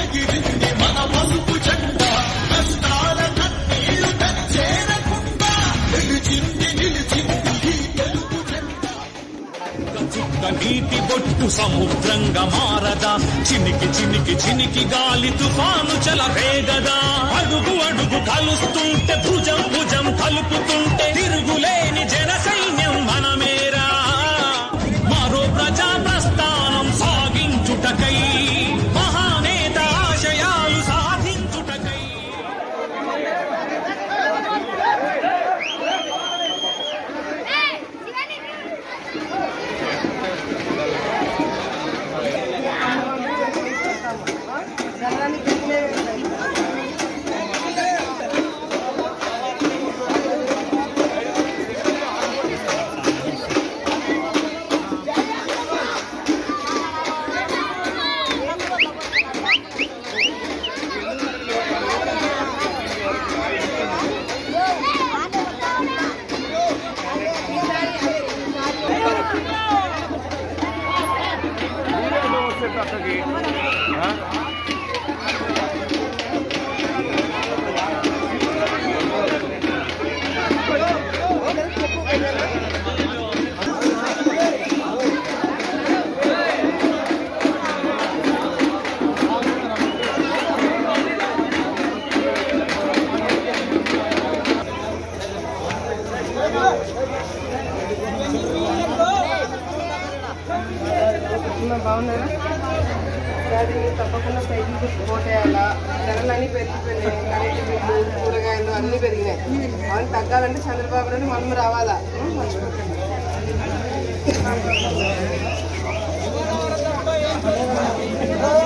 ఎగిరింది మన పసుపు జెండా కష్టాల కన్నీళ్లు తెచ్చేరకుండా నిలిచింది నిలిచింది ఈ తెలుగు జెండా చుక్క నీటి బొట్టు సముద్రంగా మారదా చినికి చినికి చినికి గాలి తుఫాను చెలరేగదా అడుగు అడుగు కలుస్తుంటే భుజం భుజం కలుపుతుంటే తిరుగులేని జన సైన్యం మనమేరా మరో ప్రజా ప్రస్థానం సాగించుటకై మహానేత ఆశయాలు సాధించుటకై బాగున్నారా డాడీ తప్పకుండా సైకిల్ గుర్తు పోటేయాలా ధరలు అన్నీ పెరిగిపోయినాయి కరెంటు బిల్లు కూరగాయలు అన్నీ పెరిగినాయి అవన్నీ తగ్గాలంటే చంద్రబాబు నుండి మనం రావాలా ఉం? మర్చిపోకండి ఆ